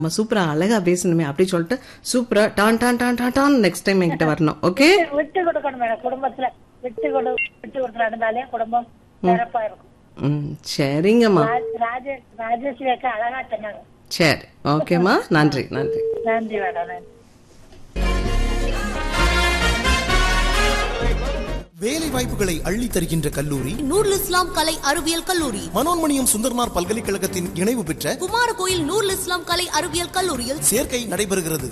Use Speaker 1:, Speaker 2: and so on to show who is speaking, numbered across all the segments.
Speaker 1: நம்ம சூப்பரா அழகா பேசணுமே அப்படி சொல்லிட்டு சூப்பரா டான் டான் டான் டான் டான் நெக்ஸ்ட் டைம் என்கிட்ட வரணும் ஓகே
Speaker 2: விட்டு கொடுக்கணும் மேடம் குடும்பத்துல விட்டு கொடு விட்டு கொடுத்து நடந்தாலே குடும்பம் சிறப்பா இருக்கும்
Speaker 1: ம் சரிங்கம்மா
Speaker 2: ராஜ- ராஜேஷ் ராஜேஸ்வரி அக்கா அழகா சொன்னாங்க
Speaker 1: சரி ஓகேம்மா நன்றி நன்றி
Speaker 2: நன்றி மேடம் நன்றி
Speaker 3: வேலை வாய்ப்புகளை அள்ளி தருகின்ற கல்லூரி
Speaker 4: நூருல் இஸ்லாம் கலை அறிவியல் கல்லூரி
Speaker 3: மனோன்மணியம் சுந்தர்மார் பல்கலைக்கழகத்தின் இணைவு பெற்ற
Speaker 4: குமாரகோயில் நூருல் இஸ்லாம் கலை அறிவியல் கல்லூரியில்
Speaker 3: சேர்க்கை நடைபெறுகிறது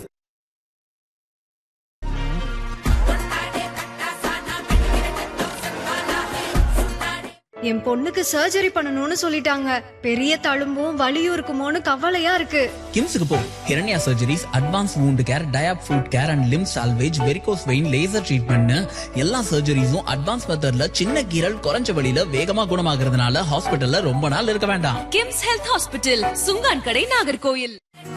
Speaker 5: என் பொண்ணுக்கு சர்ஜரி பண்ணணும்னு சொல்லிட்டாங்க பெரிய தழும்பும் வலியும் இருக்குமோன்னு கவலையா இருக்கு
Speaker 6: கிம்ஸுக்கு போ Hiranya surgeries advance wound care diabetic foot care and limb salvage varicose vein laser treatment எல்லா சர்ஜரிஸும் அட்வான்ஸ் மெத்தட்ல சின்ன கீரல் குறைஞ்ச வழியில வேகமா குணமாகறதுனால ஹாஸ்பிட்டல்ல ரொம்ப நாள் இருக்க வேண்டாம்
Speaker 7: கிம்ஸ் ஹெல்த் ஹாஸ்பிட்டல் சுங்கான் கடை நாகர்கோயில்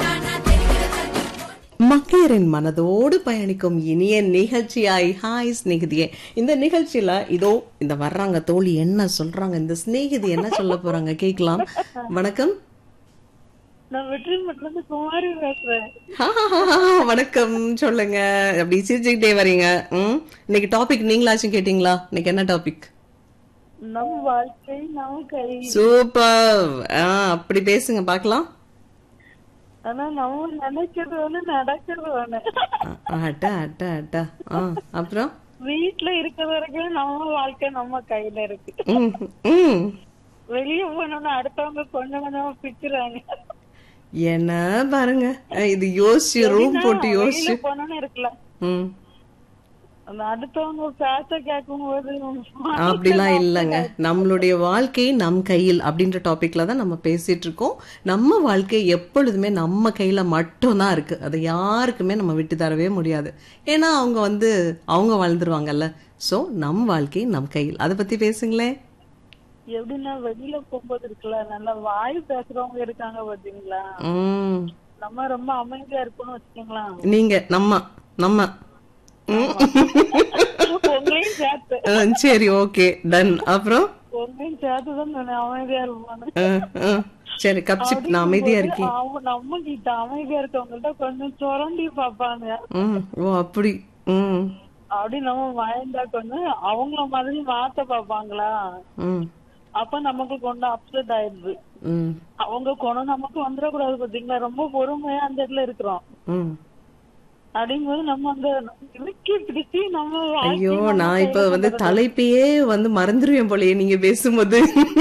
Speaker 1: மங்கையரின் மனதோடு பயணிக்கும் இனிய நிகழ்ச்சியாய் ஹாய் ஸ்நேகிதியே இந்த நிகழ்ச்சியில இதோ இந்த வர்றாங்க தோழி என்ன சொல்றாங்க இந்த ஸ்நேகிதி என்ன சொல்ல போறாங்க கேட்கலாம் வணக்கம்
Speaker 2: நான் வெற்றி மட்டும் குமாரி பேசுறேன்
Speaker 1: வணக்கம் சொல்லுங்க அப்படி சிரிச்சுக்கிட்டே வரீங்க ம் இன்னைக்கு டாபிக் நீங்களாச்சும் கேட்டீங்களா இன்னைக்கு என்ன டாபிக்
Speaker 2: நம் வாழ்க்கை நம் கை
Speaker 1: சூப்பர் ஆ அப்படி பேசுங்க பார்க்கலாம்
Speaker 2: ஆனா நம்ம நினைக்கிறது ஒண்ணு நடக்கிறது ஒண்ணு
Speaker 1: அட்டா அட்டா அட்டா ஆ அப்புறம்
Speaker 2: வீட்டுல இருக்கிற வரைக்கும் நம்ம வாழ்க்கை நம்ம கையில இருக்கு
Speaker 1: ம் ம்
Speaker 2: வெளிய போனோம்னா அடுத்தவங்க கொஞ்சம் கொஞ்சமா பிச்சுறாங்க
Speaker 1: என்ன பாருங்க அஹ் இது யோசிச்சு ரூம் போட்டு யோசிச்சு
Speaker 2: வெளியில போனோம்னு இருக்குல்ல
Speaker 1: ம்
Speaker 2: அந்த அடுத்தவங்க பேச கேட்கும் போது
Speaker 1: அப்படிலாம் இல்லைங்க நம்மளுடைய வாழ்க்கை நம் கையில் அப்படின்ற டாபிக்ல தான் நம்ம பேசிட்டு இருக்கோம் நம்ம வாழ்க்கை எப்பொழுதுமே நம்ம கையில மட்டும்தான் இருக்கு அதை யாருக்குமே நம்ம விட்டு தரவே முடியாது ஏன்னா அவங்க வந்து அவங்க வாழ்ந்துருவாங்கல்ல சோ நம் வாழ்க்கை நம் கையில் அதை பத்தி பேசுங்களேன்
Speaker 2: எப்படின்னா வெளியில போகும்போது இருக்குல்ல நல்லா வாய் பேசுறவங்க இருக்காங்க பாத்தீங்களா
Speaker 1: ம்
Speaker 2: நம்ம ரொம்ப அமைதியா இருக்கணும்னு வச்சுக்கோங்களேன்
Speaker 1: நீங்க நம்ம நம்ம ம்.
Speaker 2: உங்களையும் சேர்த்து
Speaker 1: அஹ், சரி ஓகே டன் அப்புறம்
Speaker 2: உங்களையும் சேர்த்து தான் நான் அமைதியா இருப்பானு
Speaker 1: அஹ், அஹ். சரி கப்சிப் நான் அமைதியா இருக்கேன்
Speaker 2: அவங்க நம்ம கிட்ட அமைதியா இருக்கவங்கள்ட்ட கொஞ்சம் சுரண்டி பாப்பாங்க
Speaker 1: ம் ஓ அப்படி ம்
Speaker 2: அப்படி நம்ம பயந்தா கொஞ்சம் அவங்கள மாதிரி மாத்த பாப்பாங்களா
Speaker 1: ம்
Speaker 2: அப்ப நமக்கு கொஞ்சம் அப்செட் ஆயிடுது
Speaker 1: ம்
Speaker 2: அவங்க குணம் நமக்கு வந்துடக்கூடாது பாத்தீங்களா ரொம்ப பொறுமையா அந்த இடத்துல இருக்கிறோம்
Speaker 1: ம்
Speaker 2: அப்படிங்கும்போது நம்ம அந்த இறுக்கி பிடிச்சி நம்ம வாழ்க்கையை
Speaker 1: ஐயோ
Speaker 2: நம்ம
Speaker 1: நான் இப்ப
Speaker 2: கையில
Speaker 1: வந்து
Speaker 2: கொண்டு
Speaker 1: தலைப்பையே வந்து மறந்துருவேன் போலயே நீங்க பேசும்போது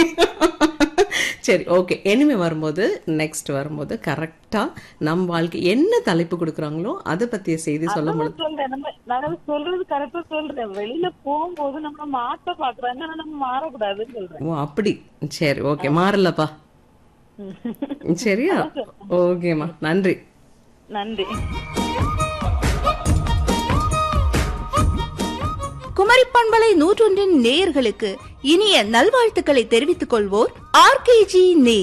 Speaker 1: சரி ஓகே இனிமே வரும்போது நெக்ஸ்ட் வரும்போது கரெக்டா நம் வாழ்க்கை என்ன தலைப்பு கொடுக்குறாங்களோ அதை பத்திய செய்தி சொல்ல
Speaker 2: அதான்
Speaker 1: முடியும்
Speaker 2: சொல்றேன் நம்ம நான் சொல்றது கரெக்டா சொல்றேன் வெளியில போகும்போது நம்ம மாத்த பாக்குறாங்க ஆனா நம்ம மாறக்கூடாதுன்னு சொல்றேன்
Speaker 1: ஓ அப்படி சரி ஓகே மாறலப்பா சரியா ஓகேம்மா நன்றி
Speaker 2: நன்றி
Speaker 7: குமரி பண்பலை நூற்றொன்றின் நேயர்களுக்கு இனிய நல்வாழ்த்துக்களை தெரிவித்துக் கொள்வோர் ஆர்கேஜி நே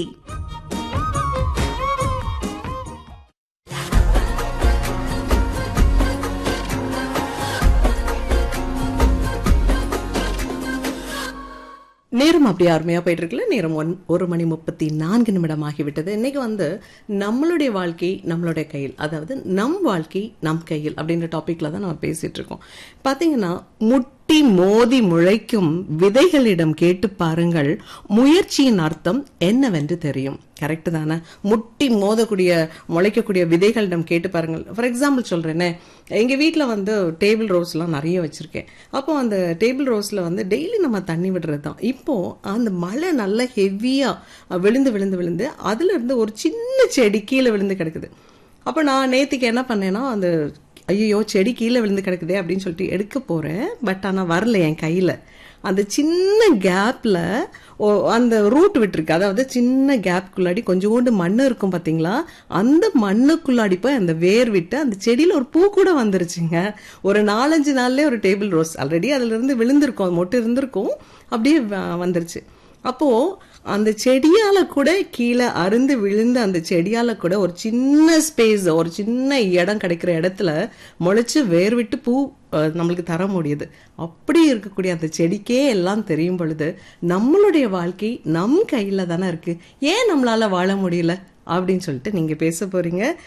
Speaker 1: நேரம் அப்படியே அருமையா போயிட்டு இருக்குல்ல நேரம் ஒன் ஒரு மணி முப்பத்தி நான்கு நிமிடம் ஆகிவிட்டது இன்னைக்கு வந்து நம்மளுடைய வாழ்க்கை நம்மளுடைய கையில் அதாவது நம் வாழ்க்கை நம் கையில் அப்படின்ற டாபிக்ல தான் நம்ம பேசிட்டு இருக்கோம் பாத்தீங்கன்னா முட்டி மோதி முளைக்கும் விதைகளிடம் கேட்டு பாருங்கள் முயற்சியின் அர்த்தம் என்னவென்று தெரியும் கரெக்ட் தானே முட்டி மோதக்கூடிய முளைக்கக்கூடிய விதைகளிடம் கேட்டு பாருங்கள் ஃபார் எக்ஸாம்பிள் சொல்றேனே எங்க வீட்ல வந்து டேபிள் ரோஸ்லாம் நிறைய வச்சிருக்கேன் அப்போ அந்த டேபிள் ரோஸ்ல வந்து டெய்லி நம்ம தண்ணி விடுறது தான் இப்போ அந்த மழை நல்லா ஹெவியா விழுந்து விழுந்து விழுந்து அதுல இருந்து ஒரு சின்ன செடி கீழே விழுந்து கிடக்குது அப்போ நான் நேத்திக்கு என்ன பண்ணேன்னா அந்த ஐயோ செடி கீழே விழுந்து கிடக்குதே அப்படின்னு சொல்லிட்டு எடுக்க போறேன் பட் ஆனா வரல என் கையில அந்த சின்ன கேப்ல அந்த ரூட் விட்டுருக்கு அதாவது சின்ன கேப்குள்ளாடி கொஞ்சோண்டு மண்ணு இருக்கும் பாத்தீங்களா அந்த மண்ணுக்குள்ளாடி போய் அந்த வேர் விட்டு அந்த செடியில ஒரு பூ கூட வந்துருச்சுங்க ஒரு நாலஞ்சு நாள்லயே ஒரு டேபிள் ரோஸ் ஆல்ரெடி அதுல இருந்து விழுந்திருக்கும் மொட்டு இருந்திருக்கும் அப்படியே வ- வந்துருச்சு அப்போ அந்த செடியால கூட கீழே அருந்து விழுந்த அந்த செடியால கூட ஒரு சின்ன ஸ்பேஸ் ஒரு சின்ன இடம் கிடைக்கிற இடத்துல முளைச்சு வேர் விட்டு பூ அஹ், நம்மளுக்கு தர முடியுது அப்படி இருக்கக்கூடிய அந்த செடிக்கே எல்லாம் தெரியும் பொழுது நம்மளுடைய வாழ்க்கை நம் கையில தானே இருக்கு ஏன் நம்மளால வாழ முடியல அப்படின்னு சொல்லிட்டு நீங்க பேச போறீங்க